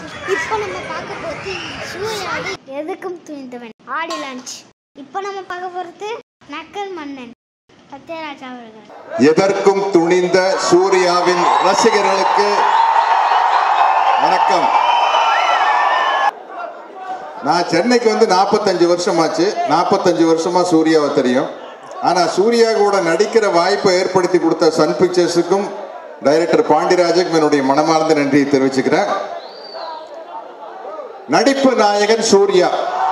இப்போ நம்ம பார்க்க போகிறது சூர்யாவில் எதுக்கும் துணிந்தவன் ஆடி லான்ச் இப்போ நம்ம பார்க்க போகிறது நக்கல் மன்னன் சத்யராஜ் அவர்கள் எதற்கும் துணிந்த சூர்யாவின் ரசிகர்களுக்கு வணக்கம் நான் சென்னைக்கு வந்து நாற்பத்தஞ்சு வருஷமாச்சு நாற்பத்தஞ்சு வருஷமா சூர்யாவை தெரியும் ஆனா சூர்யா கூட நடிக்கிற வாய்ப்பை ஏற்படுத்தி கொடுத்த சன் பிக்சர்ஸுக்கும் டைரக்டர் பாண்டியராஜுக்கும் என்னுடைய மனமார்ந்த நன்றியை தெரிவிச்சுக்கிறேன் நடிப்பு நாயகன் சூர்யா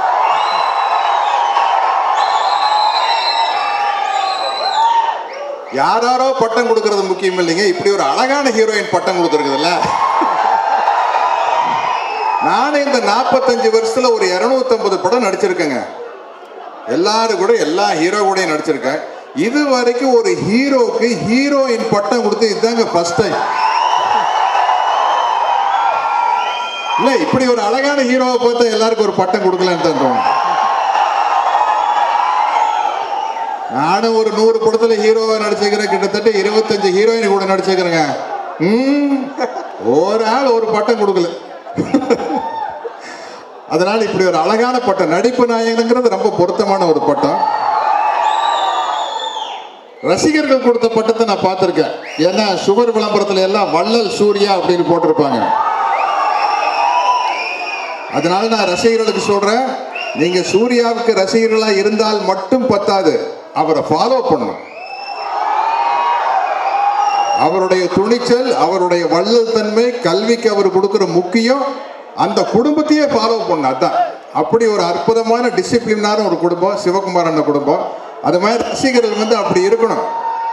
யாராரோ பட்டம் கொடுக்கறது முக்கியம் இல்லைங்க இப்படி ஒரு அழகான ஹீரோயின் பட்டம் கொடுத்துருக்குதுல்ல நானும் இந்த நாற்பத்தஞ்சு வருஷத்துல ஒரு 250 படம் நடிச்சிருக்கேங்க எல்லாரும் கூட எல்லா ஹீரோ கூடயும் நடிச்சிருக்கேன் இது வரைக்கும் ஒரு ஹீரோக்கு ஹீரோயின் பட்டம் கொடுத்து இதுதாங்க ஃபர்ஸ்ட் டைம் இல்ல இப்படி ஒரு அழகான ஹீரோவை பார்த்தா எல்லாருக்கும் ஒரு பட்டம் கொடுக்கலான்னு தான் தோணும் நானும் ஒரு நூறு படத்துல ஹீரோவா நடிச்சுக்கிறேன் கிட்டத்தட்ட இருபத்தஞ்சு ஹீரோயின் கூட நடிச்சுக்கிறேங்க ம், ஒரு ஆள் ஒரு பட்டம் கொடுக்கல அதனால இப்படி ஒரு அழகான பட்டம் நடிப்பு நாயகனுங்கிறது ரொம்ப பொருத்தமான ஒரு பட்டம் ரசிகர்கள் கொடுத்த பட்டத்தை நான் பார்த்துருக்கேன் ஏன்னா சுகர் விளம்பரத்துல எல்லாம் வள்ளல் சூர்யா அப்படின்னு போட்டிருப்பாங்க அதனால நான் ரசிகர்களுக்கு சொல்றேன் நீங்க சூர்யாவுக்கு ரசிகர்களா இருந்தால் மட்டும் பத்தாது அவரை ஃபாலோ பண்ணணும் அவருடைய துணிச்சல் அவருடைய வள்ளல் தன்மை கல்விக்கு அவர் கொடுக்கிற முக்கியம் அந்த குடும்பத்தையே ஃபாலோ பண்ண அதான் அப்படி ஒரு அற்புதமான டிசிப்ளினான ஒரு குடும்பம் சிவகுமார் அண்ணன் குடும்பம் அது மாதிரி ரசிகர்கள் வந்து அப்படி இருக்கணும்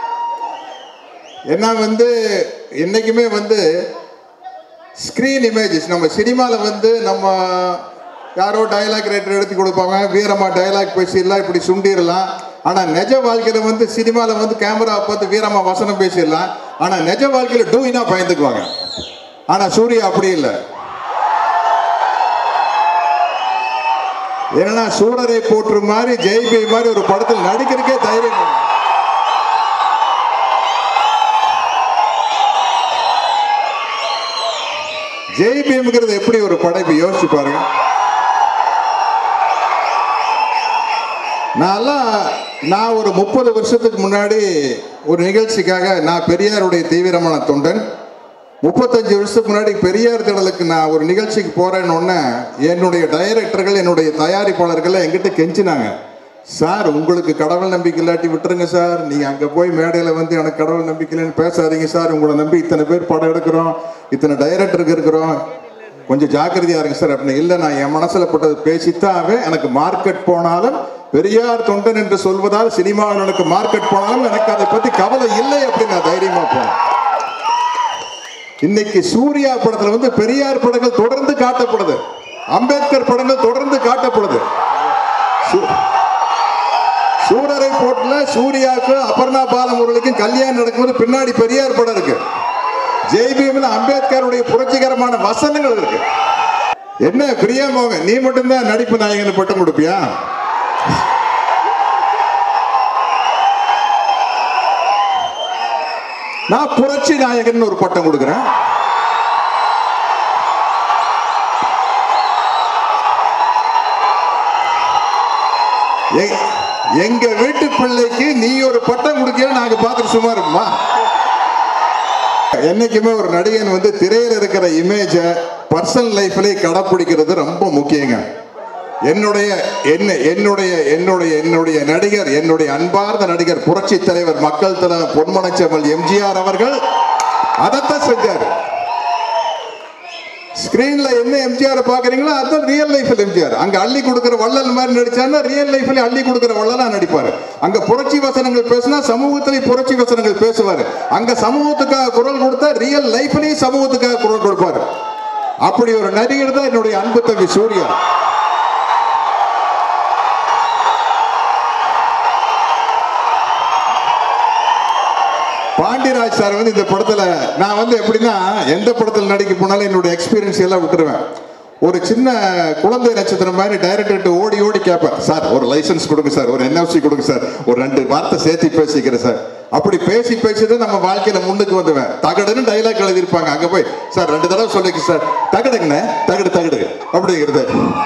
ஏன்னா வந்து என்னைக்குமே வந்து ஸ்க்ரீன் இமேஜஸ் நம்ம சினிமாவில் வந்து நம்ம யாரோ டயலாக் ரைட்டர் எடுத்து கொடுப்பாங்க வீரமா டயலாக் பேசிடலாம் இப்படி சுண்டிடலாம் ஆனால் நிஜ வாழ்க்கையில் வந்து சினிமாவில் வந்து கேமரா பார்த்து வீரமா வசனம் பேசிடலாம் ஆனால் நிஜ வாழ்க்கையில் டூயினா பயந்துக்குவாங்க ஆனால் சூர்யா அப்படி இல்லை ஏன்னா சூரரை போற்று மாதிரி ஜெய்பி மாதிரி ஒரு படத்தில் நடிக்கிறதுக்கே தைரியம் வேணும். ஜெய் பீம்ங்கிறது எப்படி ஒரு படைப்பு யோசிச்சு பாருங்க நான்லாம் நான் ஒரு முப்பது வருஷத்துக்கு முன்னாடி ஒரு நிகழ்ச்சிக்காக நான் பெரியாருடைய தீவிரமான தொண்டன் முப்பத்தஞ்சு வருஷத்துக்கு முன்னாடி பெரியார் திடலுக்கு நான் ஒரு நிகழ்ச்சிக்கு போறேன்னு உடனே என்னுடைய டைரக்டர்கள் என்னுடைய தயாரிப்பாளர்கள் என்கிட்ட கெஞ்சினாங்க சார் உங்களுக்கு கடவுள் நம்பிக்கை இல்லாட்டி விட்டுருங்க சார் நீங்க அங்க போய் மேடையில வந்து எனக்கு கடவுள் நம்பிக்கை இல்லைன்னு பேசாதீங்க சார் உங்களை நம்பி இத்தனை பேர் படம் எடுக்கிறோம் இத்தனை டைரக்டருக்கு இருக்கிறோம் கொஞ்சம் ஜாக்கிரதையா இருங்க சார் அப்படின்னு இல்லை நான் என் மனசுல பட்டது பேசித்தாவே எனக்கு மார்க்கெட் போனாலும் பெரியார் தொண்டன் என்று சொல்வதால் சினிமாவில் எனக்கு மார்க்கெட் போனாலும் எனக்கு அதை பத்தி கவலை இல்லை அப்படின்னு நான் தைரியமா போனேன் இன்னைக்கு சூர்யா படத்துல வந்து பெரியார் படங்கள் தொடர்ந்து காட்டப்படுது அம்பேத்கர் படங்கள் தொடர்ந்து காட்டப்படுது சூ- சூரரை போட்டுல சூர்யாவுக்கு அபர்ணா பாலமுரளிக்கும் கல்யாணம் நடக்கும்போது பின்னாடி பெரியார் படம் இருக்கு ஜெய்பீமில் அம்பேத்கருடைய புரட்சிகரமான வசனங்கள் இருக்கு என்ன பிரியா மோகன் நீ மட்டும்தான் நடிப்பு நாயகன் பட்டம் கொடுப்பியா நான் புரட்சி நாயகன் ஒரு பட்டம் கொடுக்குறேன் எ- எங்க வீட்டு பிள்ளைக்கு நீ ஒரு பட்டம் கொடுக்கிற நாங்க பார்த்துட்டு சும்மா இருப்போமா என்னைக்குமே ஒரு நடிகன் வந்து திரையில இருக்கிற இமேஜை பர்சனல் லைஃப்லயே கடைப்பிடிக்கிறது ரொம்ப முக்கியங்க என்னுடைய என்ன என்னுடைய என்னுடைய என்னுடைய நடிகர் என்னுடைய அன்பார்ந்த நடிகர் புரட்சி தலைவர் மக்கள் தலைவர் பொன்மனச்செம்மல் எம்ஜிஆர் அவர்கள் அதைத்தான் செஞ்சார் ஸ்கிரீன்ல என்ன எம்ஜிஆர் பாக்குறீங்களோ அதுதான் ரியல் லைஃப்ல எம்ஜிஆர் அங்க அள்ளி கொடுக்கிற வள்ளல் மாதிரி நடிச்சாருன்னா ரியல் லைஃப்ல அள்ளி கொடுக்கிற வள்ளலா நடிப்பாரு அங்க புரட்சி வசனங்கள் பேசினா சமூகத்திலே புரட்சி வசனங்கள் பேசுவாரு அங்க சமூகத்துக்காக குரல் கொடுத்தா ரியல் லைஃப்லயும் சமூகத்துக்காக குரல் கொடுப்பாரு அப்படி ஒரு நடிகர் தான் என்னுடைய அன்பு தம்பி சூர்யா பாண்டியராஜ் சார் வந்து இந்த படத்துல நான் வந்து எப்படின்னா எந்த படத்தில் நடிக்க போனாலும் என்னுடைய எக்ஸ்பீரியன்ஸ் எல்லாம் விட்டுருவேன் ஒரு சின்ன குழந்தை நட்சத்திரம் மாதிரி டைரக்டர்கிட்ட ஓடி ஓடி கேட்பேன் சார் ஒரு லைசன்ஸ் கொடுங்க சார் ஒரு என்எஃப்சி கொடுங்க சார் ஒரு ரெண்டு வார்த்தை சேர்த்து பேசிக்கிறேன் சார் அப்படி பேசி பேசிட்டு நம்ம வாழ்க்கையில முன்னுக்கு வந்துவேன் தகடுன்னு டைலாக் எழுதியிருப்பாங்க அங்க போய் சார் ரெண்டு தடவை சொல்லிக்க சார் தகடுங்கண்ணே தகடு தகடு அப்படிங்கிறது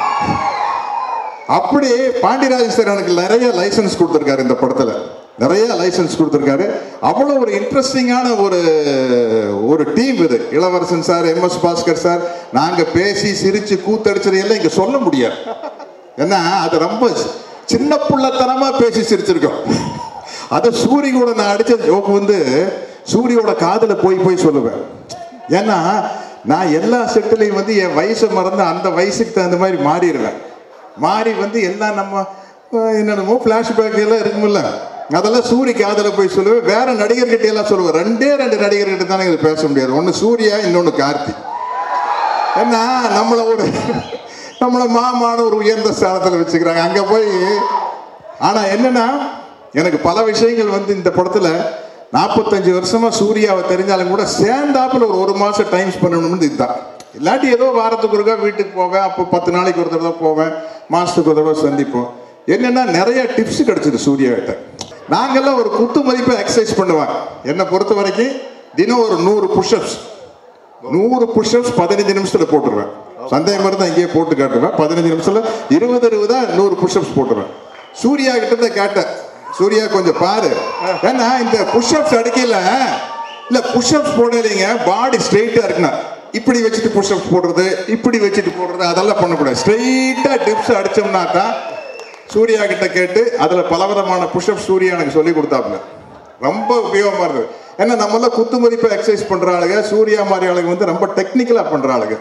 அப்படி பாண்டியராஜன் சார் எனக்கு நிறைய லைசன்ஸ் கொடுத்துருக்காரு இந்த படத்துல நிறைய லைசன்ஸ் கொடுத்துருக்காரு அவ்வளோ ஒரு இன்ட்ரெஸ்டிங்கான ஒரு ஒரு டீம் இது Ilavarasan sir M S Bhaskar sir நாங்கள் பேசி சிரிச்சு கூத்தடிச்சது எல்லாம் இங்கே சொல்ல முடியாது ஏன்னா அது ரொம்ப சின்ன புள்ளத்தனமா பேசி சிரிச்சிருக்கோம் அதை சூரி கூட நான் அடிச்ச ஜோக்கு வந்து சூரியோட காதுல போய் போய் சொல்லுவேன் ஏன்னா நான் எல்லா செட்டிலையும் வந்து என் வயசை மறந்து அந்த வயசுக்கு தகுந்த மாதிரி மாறிடுவேன் மாறி வந்து எல்லாம் நம்ம அஹ், என்னென்னமோ ஃப்ளாஷ்பேக் எல்லாம் இருக்குமில்ல அதெல்லாம் சூரி காதுல போய் சொல்லுவேன் வேற நடிகர்கிட்ட எல்லாம் சொல்லுவேன் ரெண்டே ரெண்டு நடிகர்கிட்ட தானே இது பேச முடியாது ஒன்று சூர்யா இன்னொன்று கார்த்தி ஏன்னா நம்மளை ஒரு நம்மளை மாமான ஒரு உயர்ந்த ஸ்தானத்தில் வச்சுக்கிறாங்க அங்கே போய் ஆனால் என்னன்னா எனக்கு பல விஷயங்கள் வந்து இந்த படத்தில் நாற்பத்தஞ்சு வருஷமா சூர்யாவை தெரிஞ்சாலும் கூட சேர்ந்தாப்புல ஒரு ஒரு மாதம் டைம் பண்ணணும்னு இதுதான் இல்லாட்டி ஏதோ வாரத்துக்கு ஒருக்கா வீட்டுக்கு போவேன் அப்போ பத்து நாளைக்கு ஒரு தடவை போவேன் மாதத்துக்கு ஒரு தடவை சந்திப்போம் என்னன்னா நிறைய டிப்ஸ் கிடைச்சது சூர்யாவிட்ட நாங்கெல்லாம் ஒரு குத்து மதிப்பை எக்ஸசைஸ் பண்ணுவாங்க என்னை பொறுத்த வரைக்கும் தினம் ஒரு நூறு புஷ்அப்ஸ் நூறு புஷ்அப்ஸ் பதினஞ்சு நிமிஷத்துல போட்டுருவேன் சந்தேகம் இருந்தா இங்கேயே போட்டு காட்டுவேன் பதினஞ்சு நிமிஷத்துல இருபது இருபதா நூறு புஷ்அப்ஸ் போட்டுருவேன் சூர்யா கிட்ட தான் கேட்டேன் சூர்யா கொஞ்சம் பாரு ஏன்னா இந்த புஷ்அப்ஸ் அடிக்கல இல்ல புஷ்அப்ஸ் போடலைங்க பாடி ஸ்ட்ரெயிட்டா இருக்கணும் இப்படி வச்சுட்டு புஷ்அப்ஸ் போடுறது இப்படி வச்சுட்டு போடுறது அதெல்லாம் பண்ணக்கூடாது ஸ்ட்ரெயிட்டா டிப்ஸ் அடிச்சோம்னா தான் சூர்யா கிட்ட கேட்டு அதுல பலவிதமான புஷ்அப் சூர்யா எனக்கு சொல்லி கொடுத்தாப்புல ரொம்ப உபயோகமா இருந்தது ஏன்னா நம்மள குத்து மதிப்பை எக்ஸசைஸ் பண்ற ஆளுங்க சூர்யா மாதிரி ஆளுங்க வந்து ரொம்ப டெக்னிக்கலா பண்ற ஆளுங்க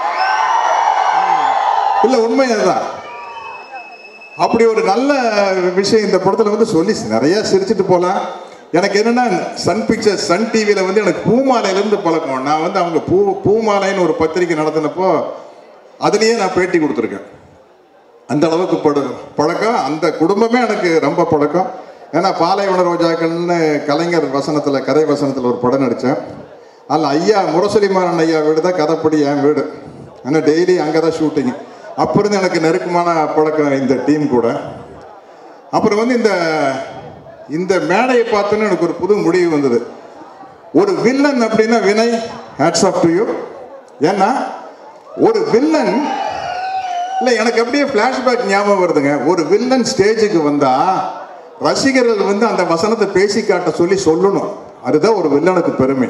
இல்ல உண்மை அதுதான் அப்படி ஒரு நல்ல விஷயம் இந்த படத்துல வந்து சொல்லி நிறைய சிரிச்சுட்டு போலாம் எனக்கு என்னன்னா சன் பிக்சர்ஸ் சன் டிவியில வந்து எனக்கு பூமாலையில இருந்து பழக்கம் நான் வந்து அவங்க பூ பூமாலைன்னு ஒரு பத்திரிக்கை நடத்தினப்போ அதுலயே நான் பேட்டி கொடுத்துருக்கேன் அந்த அளவுக்கு படு பழக்கம் அந்த குடும்பமே எனக்கு ரொம்ப பழக்கம் ஏன்னா பாலைவன ரோஜாக்கள்னு கலைஞர் வசனத்தில் கதை வசனத்தில் ஒரு படம் நடித்தேன் அதில் ஐயா முரசொலிமாறன் ஐயா வீடு தான் கதைப்படி என் வீடு ஏன்னா டெய்லி அங்கே தான் ஷூட்டிங் அப்போ இருந்து எனக்கு நெருக்கமான பழக்கம் இந்த டீம் கூட அப்புறம் வந்து இந்த இந்த மேடையை பார்த்தோன்னு எனக்கு ஒரு புது முடிவு வந்தது ஒரு வில்லன் அப்படின்னா வினை ஹேட்ஸ் ஆஃப் டு யூ ஏன்னா ஒரு வில்லன் இல்ல எனக்கு அப்படியே ஃபிளாஷ்பேக் ஞாபகம் வருதுங்க ஒரு வில்லன் ஸ்டேஜுக்கு வந்தா ரசிகர்கள் வந்து அந்த வசனத்தை பேசி காட்ட சொல்லி சொல்லணும் அதுதான் ஒரு வில்லனுக்கு பெருமை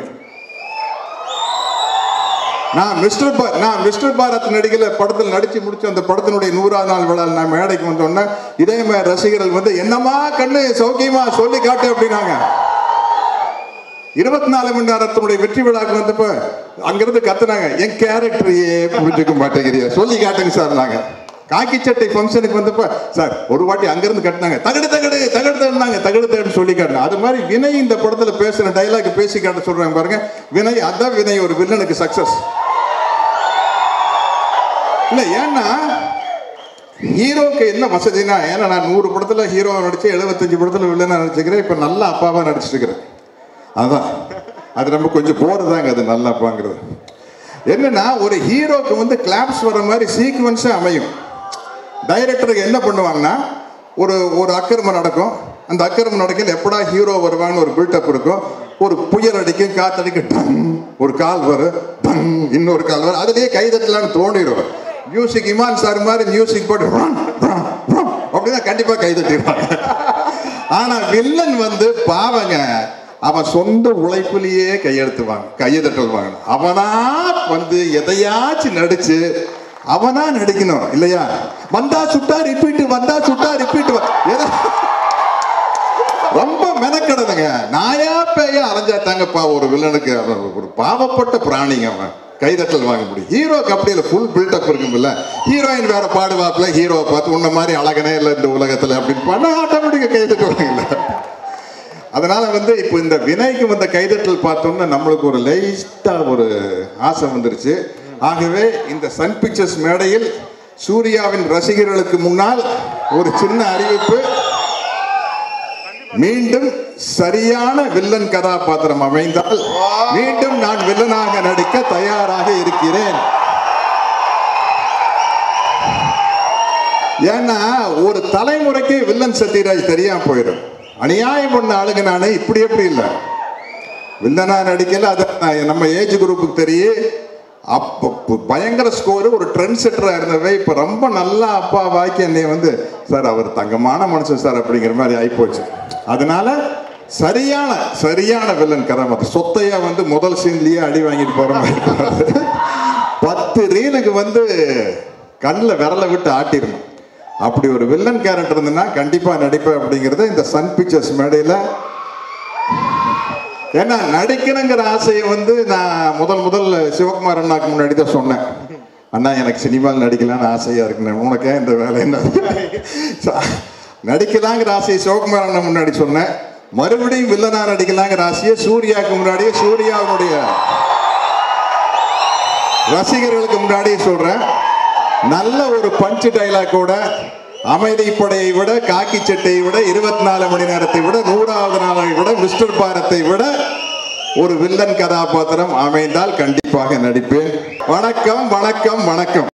நான் மிஸ்டர் பா நான் மிஸ்டர் பாரத் நடிகல படத்தில் நடிச்சு முடிச்சு அந்த படத்தினுடைய நூறாவது நாள் விழா நான் மேடைக்கு வந்தோடனே இதே மாதிரி ரசிகர்கள் வந்து என்னம்மா கண்ணு சௌக்கியமா சொல்லி காட்டு அப்படின்னாங்க இருபத்தி நாலு மணி நேரத்தினுடைய வெற்றி விழாக்கு வந்தப்ப அங்கிருந்து கத்துனாங்க என் கேரக்டரையே புரிஞ்சுக்க மாட்டேங்கிறியா சொல்லி காட்டுங்க சார் நாங்க காக்கி சட்டை ஃபங்க்ஷனுக்கு வந்தப்ப சார் ஒரு வாட்டி அங்கிருந்து கட்டினாங்க தகடு தகடு தகடு தகுனாங்க தகடு தகடு சொல்லி காட்டினா அது மாதிரி வினய் இந்த படத்துல பேசுற டைலாக் பேசி காட்ட சொல்றாங்க பாருங்க வினய் அதான் வினய் ஒரு வில்லனுக்கு சக்சஸ் இல்ல ஏன்னா ஹீரோக்கு என்ன வசதினா ஏன்னா நான் நூறு படத்துல ஹீரோவா நடிச்சு எழுபத்தஞ்சு படத்துல வில்லனா நடிச்சுக்கிறேன் இப்ப நல்ல அப்பாவா நடிச்சிட்டு இருக்கிறேன் அதான் அது நம்ம கொஞ்சம் போறதாங்க அது நல்ல அப்பாங்கிறது என்னன்னா ஒரு ஹீரோக்கு வந்து கிளாப்ஸ் வர மாதிரி சீக்வன்ஸே அமையும் டைரக்டருக்கு என்ன பண்ணுவாங்கன்னா ஒரு ஒரு அக்கிரமம் நடக்கும் அந்த அக்கிரமம் நடக்கையில் எப்படா ஹீரோ வருவான்னு ஒரு பில்டப் இருக்கும் ஒரு புயல் அடிக்கும் காத்தடிக்கும் டன் ஒரு கால் வரும் டன் இன்னொரு கால் வரும் அதுலயே கைதட்டலான்னு தோண்டிடுவார் மியூசிக் இமான் சார் மாதிரி மியூசிக் போட்டு run, run, run அப்படின்னா கண்டிப்பா கைதட்டிடுவாங்க ஆனா வில்லன் வந்து பாவங்க அவன் சொந்த உழைப்புலயே கையெழுத்துவாங்க கையெழுத்தல் வாங்கணும் அவனா வந்து எதையாச்சும் நடிச்சு அவனா நடிக்கணும் இல்லையா வந்தா சுட்டா ரிப்பீட் வந்தா சுட்டா ரிப்பீட் ரொம்ப மெனக்கெடுதுங்க நாயா பேயா அலைஞ்சா தாங்கப்பா ஒரு வில்லனுக்கு அவன் ஒரு பாவப்பட்ட பிராணிங்க அவன் கைதட்டல் வாங்க முடியும் ஹீரோக்கு அப்படி இல்லை ஃபுல் பில்டப் இருக்கும்ல ஹீரோயின் வேற பாடுவாப்புல ஹீரோவை பார்த்து உன்ன மாதிரி அழகனே இல்லை இந்த உலகத்துல அப்படின்னு பண்ண ஆட்டோமேட்டிக்கா கைதட்டுவாங்கல்ல அதனால வந்து இப்போ இந்த வினைக்கு வந்த கைதட்டல் பார்த்தோம்னா நம்மளுக்கு ஒரு லைட்டா ஒரு ஆசை வந்துருச்சு ஆகவே இந்த சன் பிக்சர்ஸ் மேடையில் சூர்யாவின் ரசிகர்களுக்கு முன்னால் ஒரு சின்ன அறிவிப்பு மீண்டும் சரியான வில்லன் கதாபாத்திரம் அமைந்தால் மீண்டும் நான் வில்லனாக நடிக்க தயாராக இருக்கிறேன் ஏன்னா ஒரு தலைமுறைக்கு வில்லன் சத்யராஜ் தெரியாம போயிடும் அநியாயம் பண்ண ஆளுங்க நானு இப்படி எப்படி இல்லை வில்லனா நடிக்கல அது நான் நம்ம ஏஜ் குரூப்புக்கு தெரியும் அப்போ ப- பயங்கர ஸ்கோர் ஒரு ட்ரெண்ட் செட்டராக இருந்தவை இப்போ ரொம்ப நல்லா அப்பா வாக்கி என்னை வந்து சார் அவர் தங்கமான மனுஷன் சார் அப்படிங்கிற மாதிரி ஆயிப்போச்சு அதனால சரியான சரியான வில்லன் கதாபாத்திரம் சொத்தையா வந்து முதல் சீன்லயே அடி வாங்கிட்டு போற மாதிரி இருப்பாரு. பத்து ரீலுக்கு வந்து கண்ணில் விரலை விட்டு ஆட்டிடணும் அப்படி ஒரு வில்லன் கேரக்டர் இருந்ததுன்னா கண்டிப்பாக நடிப்பேன் அப்படிங்கிறத இந்த சன் பிக்சர்ஸ் மேடையில் ஏன்னா நடிக்கணுங்கிற ஆசையை வந்து நான் முதல் முதல் சிவகுமார் அண்ணாக்கு முன்னாடி தான் சொன்னேன் அண்ணா எனக்கு சினிமாவில் நடிக்கலாம்னு ஆசையாக இருக்குண்ணே உனக்கே இந்த வேலை என்ன நடிக்கலாங்கிற ஆசையை சிவகுமார் அண்ணா முன்னாடி சொன்னேன் மறுபடியும் வில்லனா நடிக்கலாங்கிற ஆசையை சூர்யாவுக்கு முன்னாடியே சூர்யாவுடைய ரசிகர்களுக்கு முன்னாடியே சொல்றேன் நல்ல ஒரு பஞ்சு டைலாக்கோட அமைதி படையை விட காக்கி சட்டையை விட இருபத்தி நாலு மணி நேரத்தை விட நூறாவது நாளை விட மிஸ்டர் பாரத்தை விட ஒரு வில்லன் கதாபாத்திரம் அமைந்தால் கண்டிப்பாக நடிப்பேன் வணக்கம் வணக்கம் வணக்கம்